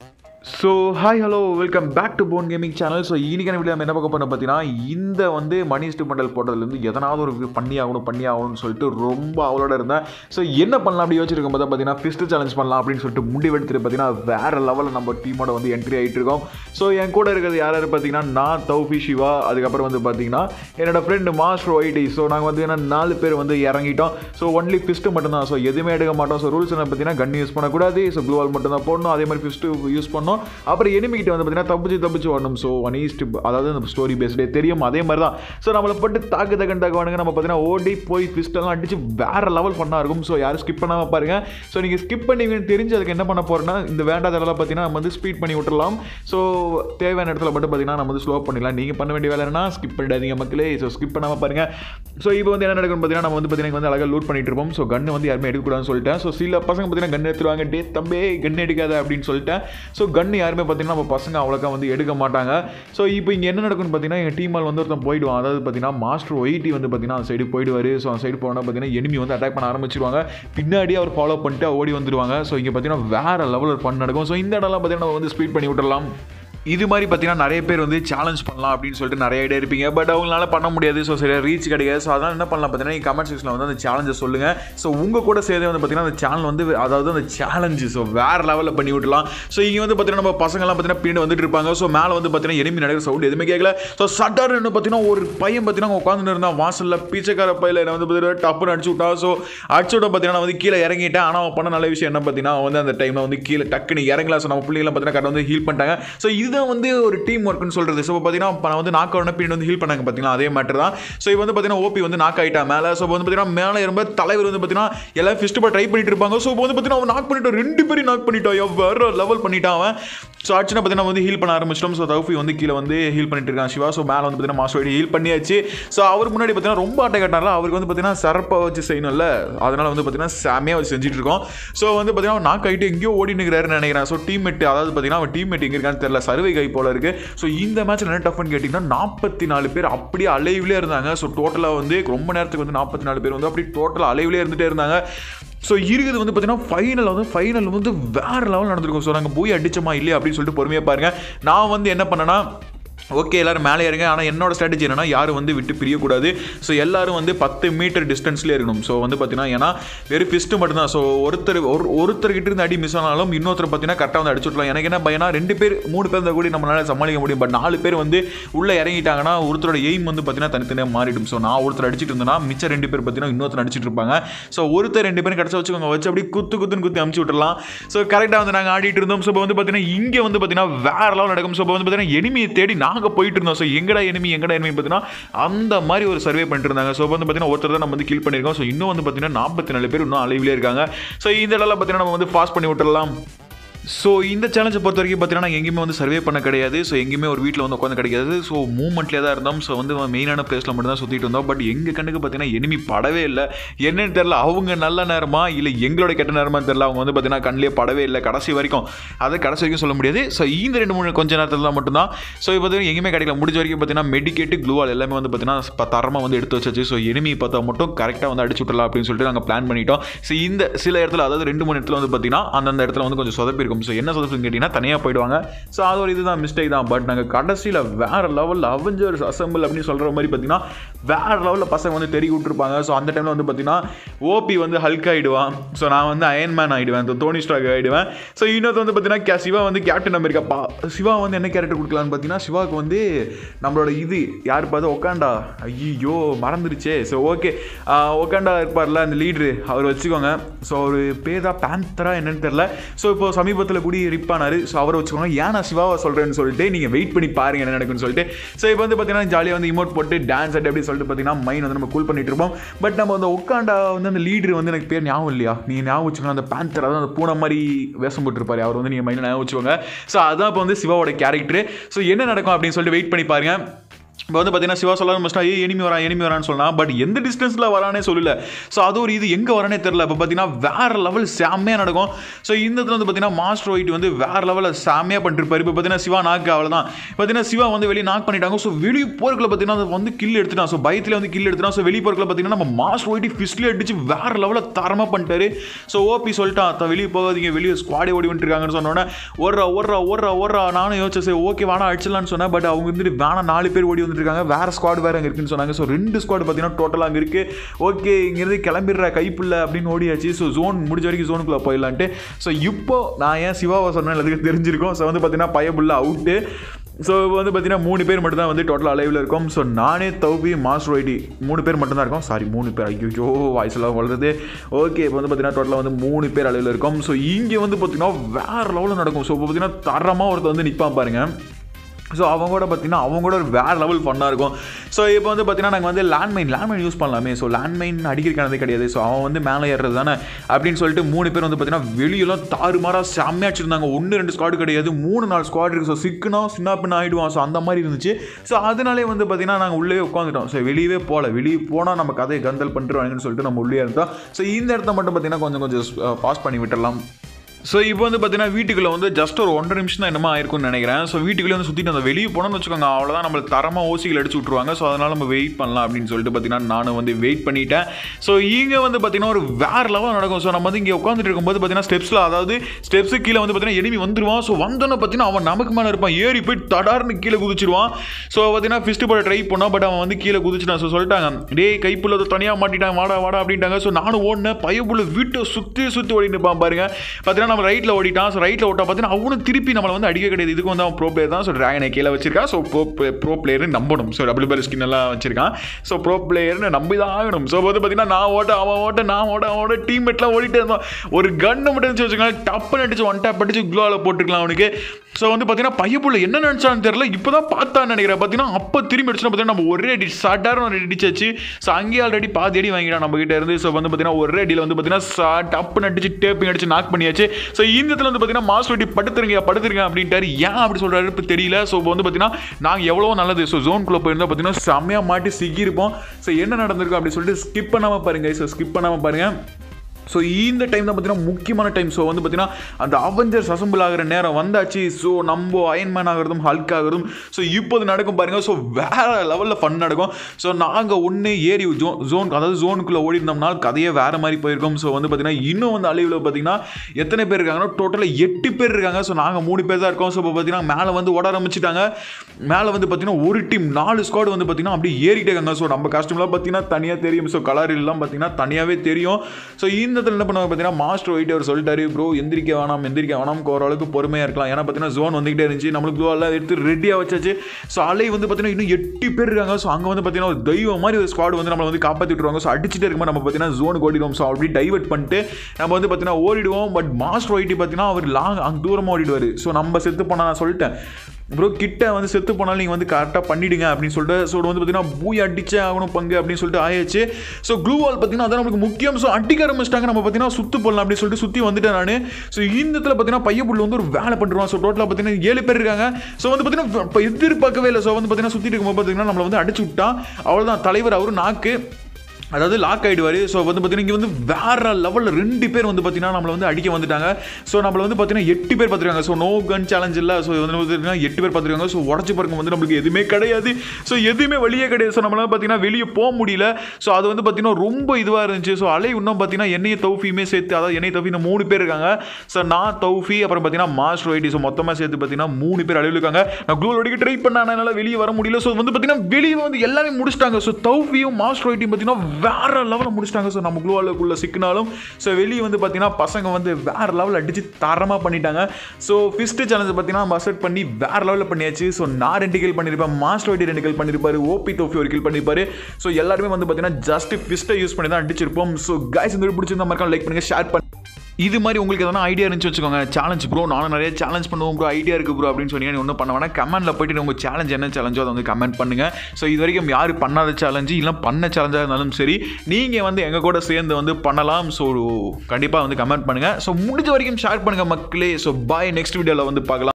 so hi hello welcome back to phone gaming channel so இன்னைக்கான video நம்ம என்ன பார்க்க போறோம் பார்த்தீங்கன்னா இந்த வந்து மணி ஸ்டு பண்டல் போட்டதுலேருந்து எதனாவது ஒரு video பண்ணி ஆகணும் பண்ணி ஆகணும்னு சொல்லிட்டு ரொம்ப அவளோட இருந்தேன் ஸோ என்ன பண்ணலாம் அப்படி யோசிச்சிருக்கும் போது பார்த்தீங்கன்னா ஃபிஸ்ட் சேலஞ்ச் பண்ணலாம் அப்படின்னு சொல்லிட்டு முடிவெடுத்துட்டு பார்த்தீங்கன்னா வேற லெவலில் நம்ம டீமோட வந்து என்ட்ரி ஆகிட்டு இருக்கோம் ஸோ என் கூட இருக்கிறது யார் யார் பார்த்தீங்கன்னா நான் தௌஃபி சிவா அதுக்கப்புறம் வந்து பார்த்தீங்கன்னா என்னோட ஃப்ரெண்டு மாஸ்டர் ஒய்டி ஸோ நாங்கள் வந்து என்ன நாலு பேர் வந்து இறங்கிட்டோம் ஸோ ஒன்லி ஃபிஸ்ட்டு மட்டும்தான் ஸோ எதுவுமே எடுக்க மாட்டோம் ஸோ ரூல்ஸ் என்ன பார்த்தீங்கன்னா கன் யூஸ் பண்ணக்கூடாது ஸோ க்ளூவால் மட்டும் தான் போடணும் அதே மாதிரி ஃபிஸ்ட்டு யூஸ் பண்ணோம் அப்புறம் எனிமிக்கிட்ட வந்து பார்த்தீங்கன்னா தப்பிச்சு தப்பிச்சு வரணும் ஸோ ஒன் ஈஸ்ட் அதாவது அந்த ஸ்டோரி பேஸ்டே தெரியும் அதே மாதிரி தான் ஸோ நம்மளை போட்டு தாக்கு தக்கன் தாக்குவானுங்க நம்ம பார்த்தீங்கன்னா ஓடி போய் ஃபிஸ்டெல்லாம் அடிச்சு வேற லெவல் பண்ணா இருக்கும் ஸோ யாரும் ஸ்கிப் பண்ணாமல் பாருங்க ஸோ நீங்கள் ஸ்கிப் பண்ணீங்கன்னு தெரிஞ்சு அதுக்கு என்ன பண்ண போறோம்னா இந்த வேண்டாத இடத்துல பார்த்தீங்கன்னா நம்ம வந்து ஸ்பீட் பண்ணி விட்டுறலாம் ஸோ தேவையான இடத்துல மட்டும் பார்த்தீங்கன்னா நம்ம வந்து ஸ்லோ பண்ணிடலாம் நீங்கள் பண்ண வேண்டிய வேலை என்னன்னா ஸ்கிப் பண்ணிடாதீங்க மக்களே ஸோ ஸ்கிப் பண்ணாமல் பாருங்க ஸோ இப்போ வந்து என்ன நடக்கும் பார்த்தீங்கன்னா நம்ம வந்து பார்த்தீங்கன்னா வந்து அழகாக லூட் பண்ணிட்டு இருப்போம் ஸோ கன்று வந்து யாருமே எடுக்கக்கூடாதுன்னு சொல்லிட்டேன் ஸோ சில பசங்க பார்த்தீங்கன்னா கன் எடுத்துருவாங்க டே தம்பே கன் எடுக்காத அப்படின்னு சொல்லிட்டேன் ஸோ கன் யாருமே பார்த்தீங்கன்னா நம்ம பசங்க அவ்வளோக்கா வந்து எடுக்க மாட்டாங்க ஸோ இப்போ இங்கே என்ன நடக்கும்னு பார்த்தீங்கன்னா எங்கள் டீமால் வந்து ஒருத்தன் போயிடுவான் அதாவது பார்த்தீங்கன்னா மாஸ்டர் ஒயிட்டி வந்து பார்த்தீங்கன்னா அந்த சைடு போயிடுவார் ஸோ அந்த சைடு போனால் பார்த்தீங்கன்னா enemy வந்து அட்டாக் பண்ண ஆரம்பிச்சிருவாங்க பின்னாடி அவர் ஃபாலோ பண்ணிட்டு ஓடி வந்துருவாங்க ஸோ இங்கே பார்த்தீங்கன்னா வேற லெவலில் பண்ண நடக்கும் ஸோ இந்த இடம்லாம் பார்த்தீங்கன்னா நம்ம வந்து ஸ்பீட் பண்ணி விட்டுறலாம் இது மாதிரி பார்த்தீங்கன்னா நிறைய பேர் வந்து சேலஞ்ச் பண்ணலாம் அப்படின்னு சொல்லிட்டு நிறைய ஐடியா இருப்பீங்க பட் அவங்களால பண்ண முடியாது ஸோ சரியா ரீச் கிடைக்காது ஸோ அதனால் என்ன பண்ணலாம் பார்த்தீங்கன்னா நீங்கள் கமெண்ட் செக்ஷனில் வந்து அந்த சேலஞ்சை சொல்லுங்கள் ஸோ உங்கள் கூட சேர்ந்து வந்து பார்த்தீங்கன்னா அந்த சேனல் வந்து அதாவது அந்த சேலஞ்சு ஸோ வேறு லெவலில் பண்ணி விடலாம் ஸோ இங்கே வந்து பார்த்தீங்கன்னா நம்ம பசங்கள்லாம் பார்த்தீங்கன்னா பின்னாடி வந்துட்டு இருப்பாங்க ஸோ மேலே வந்து பார்த்தீங்கன்னா எனிமி நடக்கிற சவுண்ட் எதுவுமே கேட்கல ஸோ சட்டர் என்ன பார்த்தீங்கன்னா ஒரு பையன் பார்த்தீங்கன்னா உட்காந்துட்டு இருந்தான் வாசலில் பீச்சக்கார பையில என்ன வந்து பார்த்தீங்கன்னா டப்புன்னு அடிச்சு விட்டா ஸோ அடிச்சு விட்ட பார்த்தீங்கன்னா நான் வந்து கீழே இறங்கிட்டேன் ஆனால் அவன் பண்ண நல்ல விஷயம் என்ன பார்த்தீங்கன்னா அவன் வந்து அந்த டைமில் வந்து கீழே டக்குன்னு இறங்கலாம் ஸோ நம்ம பிள்ளைங்களாம் பார்த்தீங்கன்னா கரெக்டாக வந்து ஹீல் பண்ணிட்டாங்க ஸோ இதுதான் வந்து ஒரு டீம் ஒர்க்னு சொல்கிறது ஸோ பார்த்தீங்கன்னா இப்போ நான் வந்து நாக் அவுட் பின்னாடி வந்து ஹீல் பண்ணாங்க பார்த்தீங்கன்னா அதே மேட்டர் தான் ஸோ இப்போ வந்து பார்த்தீங்கன்னா ஓபி வந்து நாக் ஆகிட்டா மேலே ஸோ வந்து பார்த்தீங்கன்னா மேலே ரொம்ப தலைவர் வந்து பார்த்தீங்கன்னா எல்லாம் ஃபிஸ்ட் ட்ரை பண்ணிட்டு இருப்பாங்க ஸோ இப்போ வந்து பார்த்தீங்கன்னா அவன் நாக் பண்ணிட்டு ரெண்டு பேரும் நாக் பண்ணிட்டான் வேற லெவல் பண்ணிட்டான் அவன் ஸோ அர்ச்சனை பார்த்தீங்கன்னா வந்து ஹீல் பண்ண ஆரம்பிச்சிட்டோம் ஸோ தௌஃபி வந்து கீழே வந்து ஹீல் பண்ணிட்டு இருக்கான் சிவா ஸோ மேலே வந்து பார்த்தீங்கன்னா மாஸ்டர் ஹீல் பண்ணியாச்சு ஸோ அவர் முன்னாடி பார்த்தீங்கன்னா ரொம்ப அட்டை கட்டாரில் அவருக்கு வந்து பார்த்தீங்கன்னா சரப்பை வச்சு செய்யணும்ல அதனால வந்து பார்த்தீங்கன்னா செமையாக வச்சு செஞ்சுட்டு இருக்கோம் ஸோ வந்து பார்த்தீங்கன்னா நாக் ஆகிட்டு எங்கேயோ ஓடி நிற்கிறாருன்னு நினைக்கிறேன் ஸோ டீம்மேட் அதாவது பார்த்தீங்கன்னா அவன் டீம்மேட் எங்கே இருக்கான்னு தெரியல சர்வை கை போல இருக்கு ஸோ இந்த மேட்ச்சில் என்ன டஃப்னு கேட்டிங்கன்னா நாற்பத்தி நாலு பேர் அப்படியே அலைவ்லேயே இருந்தாங்க ஸோ டோட்டலாக வந்து ரொம்ப நேரத்துக்கு வந்து நாற்பத்தி நாலு பேர் வந்து அப்படியே டோட்டலாக அலைவ்லேயே இருந்துகிட்டே இருந்தாங்க ஸோ இருக்குது வந்து பார்த்தீங்கன்னா ஃபைனல் வந்து ஃபைனல் வந்து வேறு லெவல் நடந்திருக்கும் ஸோ நாங்கள் போய் அடிச்சோமா இல்லையா அப்படின்னு சொல்லிட்டு பொறுமையாக பாருங்கள் நான் வந்து என்ன பண்ணேன்னா ஓகே எல்லாரும் மேலே இறங்க ஆனால் என்னோட ஸ்ட்ராட்டஜி என்னன்னா யாரும் வந்து விட்டு பிரியக்கூடாது ஸோ எல்லாரும் வந்து பத்து மீட்டர் டிஸ்டன்ஸ்லேயே இருக்கணும் ஸோ வந்து பார்த்தீங்கன்னா ஏன்னா வெறும் ஃபிஸ்ட்டு மட்டும்தான் ஸோ ஒருத்தர் ஒரு ஒருத்தர்கிட்ட இருந்து அடி மிஸ் ஆனாலும் இன்னொருத்தர் பார்த்தீங்கன்னா கரெக்டாக வந்து அடிச்சு விட்லாம் எனக்கு என்ன பயனா ரெண்டு பேர் மூணு பேர் இருந்தால் கூட நம்மளால சமாளிக்க முடியும் பட் நாலு பேர் வந்து உள்ளே இறங்கிட்டாங்கன்னா ஒருத்தரோட எய்ம் வந்து பார்த்தீங்கன்னா தனித்தனியாக மாறிடும் ஸோ நான் ஒருத்தர் அடிச்சிட்டு இருந்தேன்னா மிச்சம் ரெண்டு பேர் பார்த்தீங்கன்னா இன்னொருத்தர் அடிச்சிட்டு இருப்பாங்க ஸோ ஒருத்தர் ரெண்டு பேரும் கிடச்ச வச்சுக்கோங்க வச்சு அப்படி குத்து குத்துன்னு குத்தி அமுச்சு விட்டுலாம் ஸோ கரெக்டாக வந்து நாங்கள் ஆடிட்டு இருந்தோம் ஸோ இப்போ வந்து பார்த்தீங்கன்னா இங்கே வந்து பார்த்தீங்கன்னா வேற லெவல் நடக்கும் ஸோ இப்போ வந்து பார்த்தீங்கன்னா எனிமியை தேடி நாங்கள் போயிட்டு இருந்தோம் ஸோ எங்கடா எனிமி எங்கடா எனிமி பார்த்தீங்கன்னா அந்த மாதிரி ஒரு சர்வே பண்ணிட்டு இருந்தாங்க ஸோ வந்து பார்த்தீங்கன்னா ஒருத்தர் தான் நம்ம வந்து கில் பண்ணியிருக்கோம் ஸோ இன்னும் வந்து பார்த்தீங்கன்னா நாற்பத்தி நாலு பேர் இன்னும் அலைவிலே இருக்காங்க ஸோ இந்த இடம்லாம் பார்த்தீங்கன்னா நம்ம வந்து பாஸ் பண்ணி விட்டுறலாம் ஸோ இந்த சேலஞ்சை பொறுத்த வரைக்கும் பார்த்தீங்கன்னா நாங்கள் எங்கேயுமே வந்து சர்வே பண்ண கிடையாது ஸோ எங்கேயுமே ஒரு வீட்டில் வந்து உட்காந்து கிடைக்காது ஸோ மூவ்மெண்ட்லேயே தான் இருந்தோம் ஸோ வந்து மெயினான பிளேஸில் மட்டும் தான் சுற்றிட்டு இருந்தோம் பட் எங்கள் கண்ணுக்கு பார்த்தீங்கன்னா எனிமி படவே இல்லை என்னன்னு தெரில அவங்க நல்ல நேரமா இல்லை எங்களோட கெட்ட நேரமான்னு தெரில அவங்க வந்து பார்த்தீங்கன்னா கண்ணிலே படவே இல்லை கடைசி வரைக்கும் அதை கடைசி வரைக்கும் சொல்ல முடியாது ஸோ இந்த ரெண்டு மூணு கொஞ்ச நேரத்தில் தான் மட்டும்தான் ஸோ இப்போ பார்த்தீங்கன்னா எங்கேயுமே கிடைக்கல முடிஞ்ச வரைக்கும் பார்த்தீங்கன்னா மெடிக்கேட்டு க்ளூவால் எல்லாமே வந்து பார்த்தீங்கன்னா தரமாக வந்து எடுத்து வச்சாச்சு ஸோ எனிமி பார்த்தா மட்டும் கரெக்டாக வந்து அடிச்சு விட்டலாம் அப்படின்னு சொல்லிட்டு நாங்கள் பிளான் பண்ணிட்டோம் ஸோ இந்த சில இடத்துல அதாவது ரெண்டு மூணு இடத்துல வந்து பார்த்தீங்கன்னா அந்தந்த இடத்துல வந்து கொஞ்சம் சொதப்பி இருக்கும் ஸோ என்ன சொதப்புன்னு கேட்டிங்கன்னா தனியாக போயிடுவாங்க ஸோ அது ஒரு இதுதான் மிஸ்டேக் தான் பட் நாங்கள் கடைசியில் வேறு லெவலில் அவெஞ்சர்ஸ் அசம்பிள் அப்படின்னு சொல்கிற மாதிரி பார்த்தீங்கன்னா வேறு லெவலில் பசங்க வந்து தெரி விட்டுருப்பாங்க ஸோ அந்த டைமில் வந்து பார்த்தீங்கன்னா ஓபி வந்து ஹல்க் ஆகிடுவான் ஸோ நான் வந்து அயன்மேன் ஆகிடுவேன் தோனி ஸ்டாக் ஆகிடுவேன் ஸோ இன்னொரு வந்து பார்த்தீங்கன்னா கே- சிவா வந்து கேப்டன் அமெரிக்கா பா சிவா வந்து என்ன கேரக்டர் கொடுக்கலான்னு பார்த்தீங்கன்னா சிவாவுக்கு வந்து நம்மளோட இது யார் பார்த்து ஒக்காண்டா ஐயோ மறந்துருச்சே ஸோ ஓகே ஒக்காண்டா இருப்பார்ல அந்த லீட்ரு அவர் வச்சுக்கோங்க ஸோ அவர் பேர் தான் பேந்தரா என்னன்னு தெரில ஸோ இப்போ சமீபத்தில் கூடி ரிப்பானார் ஸோ அவரை வச்சுக்கோங்க ஏன் நான் சிவாவை சொல்கிறேன்னு சொல்லிட்டு நீங்கள் வெயிட் பண்ணி பாருங்க என்ன நடக்குன்னு சொல்லிட்டு ஸோ இப்போ வந்து பார்த்தீங்கன்னா ஜாலியாக வந்து இமோட் போட்டு டான்ஸ் ஆடி அப்படி சொல்லிட்டு பார்த்தீங்கன்னா மைண்ட் வந்து நம்ம கூல் பண்ணிட்டு இருப்போம் பட் நம்ம அந்த உட்காண்டா வந்து அந்த லீடர் வந்து எனக்கு பேர் ஞாபகம் இல்லையா நீங்கள் ஞாபகம் வச்சுக்கோங்க அந்த பேந்தர் அதாவது அந்த பூனை மாதிரி வேஷம் போட்டிருப்பாரு அவர் வந்து நீங்கள் மைண்டில் ஞாபகம் வச்சுக்கோங்க ஸோ அதான் இப்போ வந்து சிவாவோட கேரக்டர் ஸோ என்ன நடக்கும் அப்படின்னு சொல்லிட்டு வெயிட் பண்ணி பாருங்க இப்போ வந்து பார்த்தீங்கன்னா சிவா சொல்ல ஆரம்பிச்சிட்டா ஏ எனிமி வரான் எனிமி வரான்னு சொன்னான் பட் எந்த டிஸ்டன்ஸில் வரானே சொல்லல ஸோ அது ஒரு இது எங்கே வரானே தெரில இப்போ பார்த்தீங்கன்னா வேறு லெவல் செம்மையாக நடக்கும் ஸோ இந்த இடத்துல வந்து பார்த்தீங்கன்னா மாஸ்டர் ஒயிட் வந்து வேறு லெவலில் செம்மையாக பண்ணிருப்பாரு இப்போ பார்த்தீங்கன்னா சிவா நாக்கு அவ்வளோதான் பார்த்தீங்கன்னா சிவா வந்து வெளியே நாக் பண்ணிட்டாங்க ஸோ வெளியே போர்க்கில் பார்த்தீங்கன்னா அது வந்து கில் எடுத்துட்டான் ஸோ பயத்தில் வந்து கில் எடுத்துட்டான் ஸோ வெளியே போர்க்கில் பார்த்தீங்கன்னா நம்ம மாஸ்டர் ஒயிட் ஃபிஸ்ட்லேயே அடிச்சு வேறு லெவலில் தரமாக பண்ணிட்டாரு ஸோ ஓபி சொல்லிட்டான் "அத்தா, வெளியே போகாதீங்க வெளியே ஸ்குவாடே ஓடி வந்துருக்காங்கன்னு சொன்னோன்னே ஓடுறா ஓடுறா ஓடுறா ஓடுறா நானும் யோசிச்சேன் சரி ஓகே வேணா அடிச்சிடலான்னு சொன்னேன் பட் அவங்க வந்துட்டு வேணா நாலு பேர் ஓடி வந்துருக்காங்க வேற ஸ்குவாட் வேற அங்கே இருக்குன்னு சொன்னாங்க ஸோ ரெண்டு ஸ்குவாட் பார்த்தீங்கன்னா டோட்டலாக அங்கே இருக்கு ஓகே இங்கேருந்து கிளம்பிடுற கைப்புள்ள அப்படின்னு ஓடியாச்சு ஸோ ஜோன் முடிஞ்ச வரைக்கும் ஜோனுக்குள்ளே போயிடலான்ட்டு ஸோ இப்போ நான் ஏன் சிவாவை சொன்னேன் எல்லாத்துக்கும் தெரிஞ்சிருக்கும் ஸோ வந்து பார்த்தீங்கன்னா பையபுள்ள அவுட்டு ஸோ இப்போ வந்து பார்த்தீங்கன்னா மூணு பேர் மட்டும் தான் வந்து டோட்டல் அலைவில் இருக்கும் ஸோ நானே தௌபி மாஸ்டர் ஐடி மூணு பேர் மட்டும் தான் இருக்கோம் சாரி மூணு பேர் ஐயோ வாய்ஸ் எல்லாம் வளருது ஓகே இப்போ வந்து பார்த்தீங்கன்னா டோட்டலாக வந்து மூணு பேர் அளவில் இருக்கும் ஸோ இங்கே வந்து பார்த்தீங்கன்னா வேறு லெவலில் நடக்கும் ஸோ இப்போ பார்த்தீங்கன்னா தரமாக ஒருத்தர் வந்து நிற்பான் பாருங்க ஸோ அவங்க கூட பார்த்தீங்கன்னா அவங்க கூட ஒரு வேறு லெவல் ஃபன்னாக இருக்கும் ஸோ இப்போ வந்து பார்த்தீங்கன்னா நாங்கள் வந்து லேண்ட்மைன் லேண்ட்மைன் யூஸ் பண்ணலாமே ஸோ லேண்ட்மைன் அடிக்கிறக்கானதே கிடையாது ஸோ அவன் வந்து மேலே ஏறுறது தானே அப்படின்னு சொல்லிட்டு மூணு பேர் வந்து பார்த்தீங்கன்னா வெளியெல்லாம் தாறுமாறாக செம்மையாக வச்சுருந்தாங்க ஒன்று ரெண்டு ஸ்குவாட் கிடையாது மூணு நாலு ஸ்குவாட் இருக்குது ஸோ சிக்குனா சின்ன பின்ன ஆகிடுவான் ஸோ அந்த மாதிரி இருந்துச்சு ஸோ அதனாலே வந்து பார்த்தீங்கன்னா நாங்கள் உள்ளே உட்காந்துட்டோம் ஸோ வெளியவே போகல வெளியே போனால் நம்ம கதையை கந்தல் பண்ணிட்டுருவாங்கன்னு சொல்லிட்டு நம்ம உள்ளே இருந்தோம் ஸோ இந்த இடத்த மட்டும் பார்த்தீங்கன்னா கொஞ்சம் கொஞ்சம் பாஸ் பண்ணி விட்டுறலாம் ஸோ இப்போ வந்து பார்த்தீங்கன்னா வீட்டுக்குள்ளே வந்து ஜஸ்ட் ஒரு ஒன்றரை நிமிஷம் தான் என்னமா ஆயிருக்கும்னு நினைக்கிறேன் ஸோ வீட்டுக்குள்ளே வந்து சுற்றிட்டு அந்த வெளியே போனோம்னு வச்சுக்கோங்க அவ்வளோதான் நம்மளுக்கு தரமாக ஓசிகள் அடிச்சு விட்ருவாங்க ஸோ அதனால் நம்ம வெயிட் பண்ணலாம் அப்படின்னு சொல்லிட்டு பார்த்தீங்கன்னா நானும் வந்து வெயிட் பண்ணிட்டேன் ஸோ இங்கே வந்து பார்த்தீங்கன்னா ஒரு வேறு லெவல் நடக்கும் ஸோ நம்ம வந்து இங்கே உட்காந்துட்டு இருக்கும்போது பார்த்தீங்கன்னா ஸ்டெப்ஸில் அதாவது ஸ்டெப்ஸு கீழே வந்து பார்த்தீங்கன்னா எனிமி வந்துருவான் ஸோ வந்தோன்னே பார்த்தீங்கன்னா அவன் நமக்கு மேலே இருப்பான் ஏறி போய் தடார்னு கீழே குதிச்சிருவான் ஸோ பார்த்தீங்கன்னா ஃபிஸ்ட்டு போட ட்ரை பண்ணோம் பட் அவன் வந்து கீழே குதிச்சிட்டான் ஸோ சொல்லிட்டாங்க டேய் கைப்புள்ள தனியாக மாட்டிட்டான் வாடா வாடா அப்படின்ட்டாங்க ஸோ நானும் ஓடினேன் பையப்புள்ள வீட்டை சுற்றி சுற்றி ஓடிட்டு இருப்பான் பாருங்க பார்த்தீங்கன்னா நம்ம ரைட்டில் ஓடிட்டான் ஸோ ரைட்டில் ஓட்டா பார்த்தீங்கன்னா அவனும் திருப்பி நம்மளை வந்து அடிக்க கிடையாது இதுக்கு வந்து அவன் ப்ரோ பிளேயர் தான் ஸோ ட்ராகனை கீழே வச்சிருக்கான் ஸோ ப்ரோ ப்ரோ பிளேயர்னு நம்பணும் ஸோ டபுள் பேர் ஸ்கின் எல்லாம் வச்சிருக்கான் ஸோ ப்ரோ பிளேயர்னு நம்பி தான் ஆகணும் ஸோ வந்து பார்த்தீங்கன்னா நான் ஓட்ட அவன் ஓட்ட நான் ஓட்ட அவன் ஓட்ட டீம் மேட்லாம் ஓடிட்டே இருந்தோம் ஒரு கன்னு மட்டும் இருந்துச்சு வச்சுக்கோங்க டப்புன்னு அடிச்சு ஒன் டேப் அடிச்சு க்ளோவில் போட்டுக்கலாம் அவனுக்கு ஸோ வந்து பார்த்தீங்கன்னா பையப்புள்ள என்ன நினச்சான்னு தெரியல இப்போ தான் பார்த்தான்னு நினைக்கிறேன் பார்த்தீங்கன்னா அப்போ திரும்பி அடிச்சுனா பார்த்தீங்கன்னா நம்ம ஒரே அடி சட்டாரம் ஒரு அடிச்சாச்சு ஸோ அங்கேயே ஆல்ரெடி பாதி அடி வாங்கிட்டான் நம்ம கிட்ட இருந்து ஸோ வந்து பார்த்தீங்கன்னா ஒரே அடியில் வந்து பார்த்தீங்கன்னா சா- டப்புன்னு அடிச்சு டேப்பிங் அடிச்சு நாக் பண்ணியாச்சு ஸோ இந்த இடத்துல வந்து பார்த்தீங்கன்னா மாஸ் வெட்டி படுத்துருங்க படுத்துருங்க அப்படின்ட்டாரு ஏன் அப்படி சொல்கிறாரு இப்போ தெரியல ஸோ இப்போ வந்து பார்த்தீங்கன்னா நாங்கள் எவ்வளோ நல்லது ஸோ ஜோனுக்குள்ளே போயிருந்தா பார்த்தீங்கன்னா செம்மையாக மாட்டி சிக்கியிருப்போம் ஸோ என்ன நடந்திருக்கும் அப்படி சொல்லிட்டு ஸ்கிப் பண்ணாமல் பாருங்க ஸோ ஸ்கிப் பண்ணாமல் பாருங்க ஸோ இந்த டைம் தான் பார்த்தீங்கன்னா முக்கியமான டைம் ஸோ வந்து பார்த்தீங்கன்னா அந்த அவெஞ்சர்ஸ் அசம்பிள் ஆகிற நேரம் வந்தாச்சு ஸோ நம்ம அயன்மேன் ஆகிறதும் ஹல்க் ஆகிறதும் ஸோ இப்போது நடக்கும் பாருங்க ஸோ வேற லெவலில் ஃபன் நடக்கும் ஸோ நாங்கள் ஒன்று ஏறி ஜோ ஜோன் அதாவது ஜோனுக்குள்ளே ஓடி இருந்தோம்னா கதையே வேற மாதிரி போயிருக்கும் ஸோ வந்து பார்த்தீங்கன்னா இன்னும் வந்து அழிவில் பார்த்தீங்கன்னா எத்தனை பேர் இருக்காங்கன்னா டோட்டலாக எட்டு பேர் இருக்காங்க ஸோ நாங்கள் மூணு பேர் தான் இருக்கோம் ஸோ இப்போ பார்த்தீங்கன்னா மேலே வந்து ஓட ஆரம்பிச்சிட்டாங்க மேலே வந்து பார்த்தீங்கன்னா ஒரு டீம் நாலு ஸ்குவாட் வந்து பார்த்தீங்கன்னா அப்படியே ஏறிட்டே இருக்காங்க ஸோ நம்ம காஸ்டியூம்லாம் பார்த்தீங்கன்னா தனியாக தெரியும் ஸோ கலர் எல்லாம் பார்த்தீங்கன்னா தனியாகவே தெரியும் ஸோ இந்த இடத்துல என்ன பண்ணுவாங்க பார்த்தீங்கன்னா மாஸ்டர் ஒயிட் அவர் சொல்லிட்டாரு ப்ரோ எந்திரிக்க வேணாம் எந்திரிக்க வேணாம் ஓரளவுக்கு பொறுமையாக இருக்கலாம் ஏன்னா பார்த்தீங்கன்னா ஜோன் வந்துகிட்டே இருந்துச்சு நம்மளுக்கு ப்ளூ எல்லாம் எடுத்து ரெடியாக வச்சாச்சு ஸோ அலை வந்து பார்த்தீங்கன்னா இன்னும் எட்டு பேர் இருக்காங்க ஸோ அங்கே வந்து பார்த்தீங்கன்னா ஒரு தெய்வம் மாதிரி ஒரு ஸ்குவாட் வந்து நம்மளை வந்து காப்பாற்றி விட்டுருவாங்க ஸோ அடிச்சுட்டே இருக்கும்போது நம்ம பார்த்தீங்கன்னா ஜோனுக்கு ஓடிடுவோம் ஸோ அப்படி டைவர்ட் பண்ணிட்டு நம்ம வந்து பார்த்தீங்கன்னா ஓடிடுவோம் பட் மாஸ்டர் ஒயிட்டி பார்த்தீங்கன்னா அவர் லாங் அங்கே தூரமாக ஓடிடுவார் ஸோ நம்ம செத்து போனால் நான் சொல்லிட்டேன் ப்ரோ கிட்ட வந்து செத்து போனாலும் நீங்கள் வந்து கரெக்டாக பண்ணிடுங்க அப்படின்னு சொல்லிட்டு ஸோ வந்து பார்த்தீங்கன்னா பூய் அடிச்சே ஆகணும் பங்கு அப்படின்னு சொல்லிட்டு ஆயாச்சு ஸோ க்ளூ வால் பார்த்தீங்கன்னா அதான் நமக்கு முக்கியம் ஸோ அடிக்க ஆரம்பிச்சிட்டாங்க நம்ம பார்த்தீங்கன்னா சுத்து போடலாம் அப்படின்னு சொல்லிட்டு சுற்றி வந்துட்டேன் நான் ஸோ இந்த இடத்துல பார்த்தீங்கன்னா பையப்புள்ள வந்து ஒரு வேலை பண்ணுறான் ஸோ டோட்டலாக பார்த்தீங்கன்னா ஏழு பேர் இருக்காங்க ஸோ வந்து பார்த்தீங்கன்னா இப்போ எதிர்பார்க்கவே இல்லை ஸோ வந்து பார்த்தீங்கன்னா சுற்றிட்டு இருக்கும்போது பார்த்தீங்கன்னா நம்மளை வந்து அடிச்சு விட்டா அவ்வளோதான் தலைவர் அவரு நாக்கு அதாவது லாக் ஆகிடுவார் ஸோ வந்து பார்த்தீங்கன்னா இங்கே வந்து வேற லெவலில் ரெண்டு பேர் வந்து பார்த்தீங்கன்னா நம்மளை வந்து அடிக்க வந்துட்டாங்க ஸோ நம்மளை வந்து பார்த்தீங்கன்னா எட்டு பேர் பார்த்துருக்காங்க ஸோ நோ கன் சேலஞ்ச் இல்லை ஸோ வந்து பார்த்தீங்கன்னா எட்டு பேர் பார்த்துருக்காங்க ஸோ உடச்சி பறக்கும் வந்து நம்மளுக்கு எதுவுமே கிடையாது ஸோ எதுவுமே வெளியே கிடையாது ஸோ நம்மளால பார்த்தீங்கன்னா வெளியே போக முடியல ஸோ அது வந்து பார்த்தீங்கன்னா ரொம்ப இதுவாக இருந்துச்சு ஸோ அலை இன்னும் பார்த்தீங்கன்னா என்னையும் தௌஃபியுமே சேர்த்து அதாவது என்னைய தௌஃபி இந்த மூணு பேர் இருக்காங்க ஸோ நான் தௌஃபி அப்புறம் பார்த்தீங்கன்னா மாஸ்டர் ஐடி ஸோ மொத்தமாக சேர்த்து பார்த்தீங்கன்னா மூணு பேர் அழிவு இருக்காங்க நான் க்ளூ அடிக்க ட்ரை பண்ணேன் என்னால் வெளியே வர முடியல ஸோ வந்து பார்த்தீங்கன்னா வெளியே வந்து எல்லாமே முடிச்சிட்டாங்க ஸோ தௌஃபியும் மாஸ்டர் ஐடியும் பார்த்தீங்கன்னா வேற லெவலில் முடிச்சிட்டாங்க ஸோ நம்ம க்ளூவாலுக்குள்ள சிக்கினாலும் ஸோ வெளியே வந்து பார்த்தீங்கன்னா பசங்க வந்து வேற லெவல் அடிச்சு தரமாக பண்ணிட்டாங்க ஸோ ஃபிஸ்ட்டு சேலஞ்ச் பார்த்தீங்கன்னா நம்ம அசெட் பண்ணி வேற லெவலில் பண்ணியாச்சு ஸோ நான் ரெண்டு கில் பண்ணியிருப்பேன் மாஸ்டர் ஐடி ரெண்டு கில் பண்ணியிருப்பாரு ஓபி தோஃபி ஒரு கில் பண்ணியிருப்பாரு ஸோ எல்லாருமே வந்து பார்த்தீங்கன்னா ஜஸ்ட் ஃபிஸ்ட்டை யூஸ் பண்ணி தான் அடிச்சிருப்போம் ஸோ கைஸ் இந்த பிடிச்சிருந்தா மறக்காம லைக் பண்ணுங்க ஷேர் பண்ணி இது மாதிரி உங்களுக்கு எதனா ஐடியா இருந்துச்சு வச்சுக்கோங்க சேலஞ்ச் ப்ரோ நானும் நிறைய சேலஞ்ச் பண்ணுவோம் ப்ரோ ஐடியா இருக்குது ப்ரோ அப்படின்னு சொன்னீங்க ஒன்றும் பண்ண வேணா கமெண்ட்டில் போயிட்டு உங்கள் சேலஞ்ச் என்ன சேலஞ்சோ அதை வந்து கமெண்ட் பண்ணுங்க ஸோ இது வரைக்கும் யார் பண்ணாத சேலஞ்சு இல்லை பண்ண சேலஞ்சாக இருந்தாலும் சரி நீங்கள் வந்து எங்கள் கூட சேர்ந்து வந்து பண்ணலாம் ஸோ கண்டிப்பாக வந்து கமெண்ட் பண்ணுங்கள் ஸோ முடிஞ்ச வரைக்கும் ஷேர் பண்ணுங்கள் மக்களே ஸோ பாய் நெக்ஸ்ட் வீடியோவில் வந்து பார்க்கலாம்